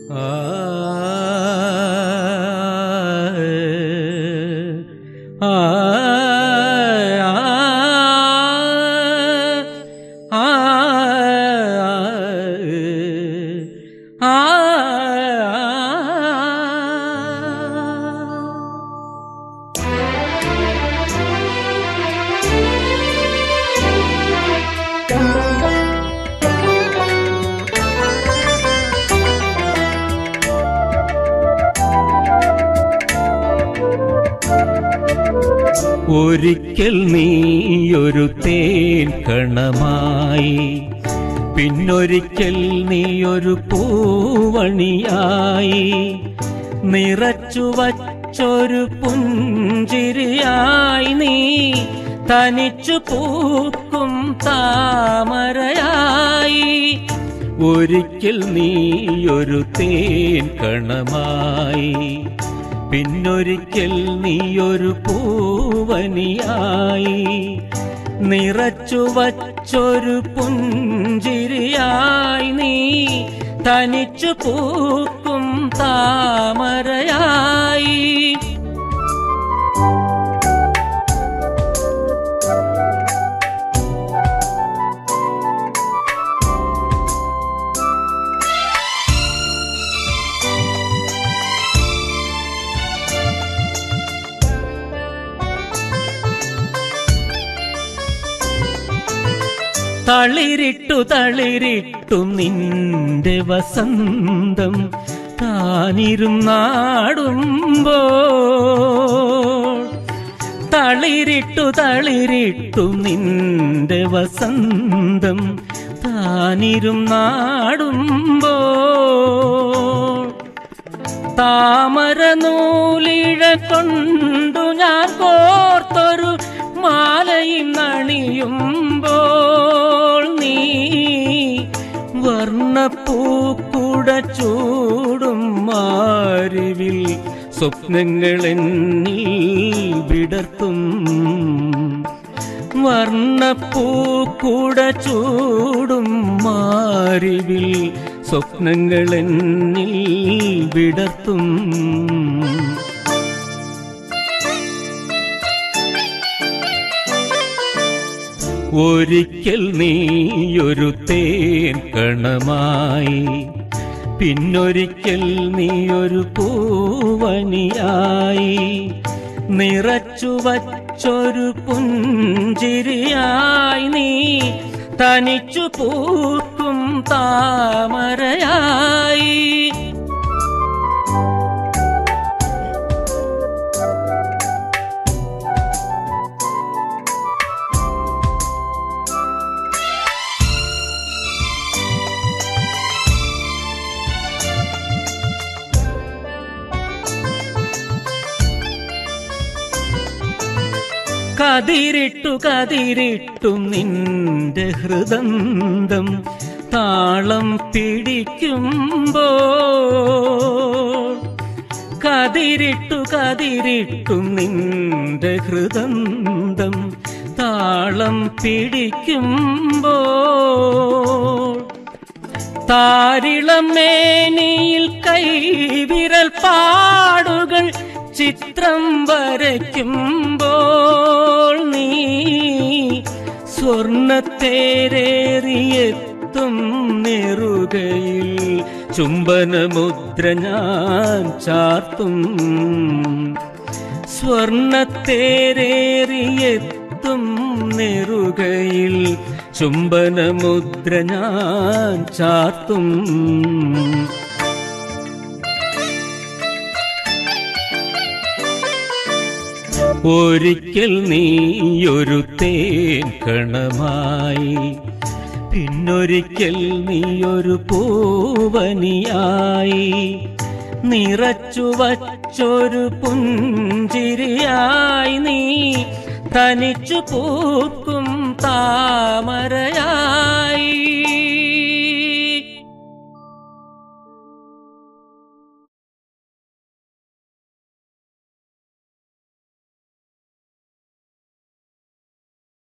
ഒരിക്കൽ നീയൊരു തേൻ കണമായി പിന്നൊരിക്കൽ നീയൊരു പൂവണിയായി നിറച്ചു വച്ചൊരു പുഞ്ചിരിയായി നീ തനിച്ചു പൂക്കും താമരയായി ഒരിക്കൽ നീയൊരു തേൻ കണമായി പിന്നൊരിക്കൽ നീയൊരു പൂവനിയായി നിറച്ചു വച്ചൊരു പുഞ്ചിരിയായി നീ തനിച്ചു പൂക്കും താമരയായി തളിരിട്ടു തളിരിട്ടു നിന്റെ വസന്തം താനിരുന്നാടുമ്പോ തളിരിട്ടു തളിരിട്ടു നിന്റെ വസന്തം താനിരുന്നാടുമ്പോ താമര നൂലിഴ കൊണ്ടു ഞാൻ കോർത്തൊരു മാലയും നണിയുമ്പോൾ നീ വർണ്ണപ്പൂക്കുട ചൂടും മാരിവിൽ സ്വപ്നങ്ങൾ എന്നിൽ വിടർത്തും വർണ്ണപ്പൂക്കുട ചൂടും മാരിവിൽ സ്വപ്നങ്ങൾ എന്നിൽ വിടർത്തും ഒരിക്കൽ നീയൊരു തേൻ കണമായി പിന്നൊരിക്കൽ നീയൊരു പൂവനിയായി നിറച്ചു വച്ചൊരു പുഞ്ചിരിയായി നീ തനിച്ചു പൂക്കും താമരയായി കതിരിട്ടു കതിരിട്ടു നിന്റെ ഹൃദന്തം താളം പിടിക്കുമ്പോ കതിരിട്ടു കതിരിട്ടു നിന്റെ ഹൃദന്തം താളം പിടിക്കുമ്പോ താരിളം മേനിയിൽ കൈവിരൽ പാടുകൾ ചിത്രം വരയ്ക്കുമ്പോൾ നീ സ്വർണത്തേരേറിയെത്തും നെറുകയിൽ ചുംബനമുദ്ര ഞാൻ ചാർത്തും സ്വർണത്തേരേറിയെത്തും നെറുകയിൽ ചുംബനമുദ്ര ഞാൻ ചാർത്തും ഒരിക്കൽ നീയൊരു തേൻ കണമായി പിന്നൊരിക്കൽ നീയൊരു പൂവനിയായി നിറച്ചു വച്ചൊരു പുഞ്ചിരിയായി നീ തനിച്ചു പൂക്കും താമര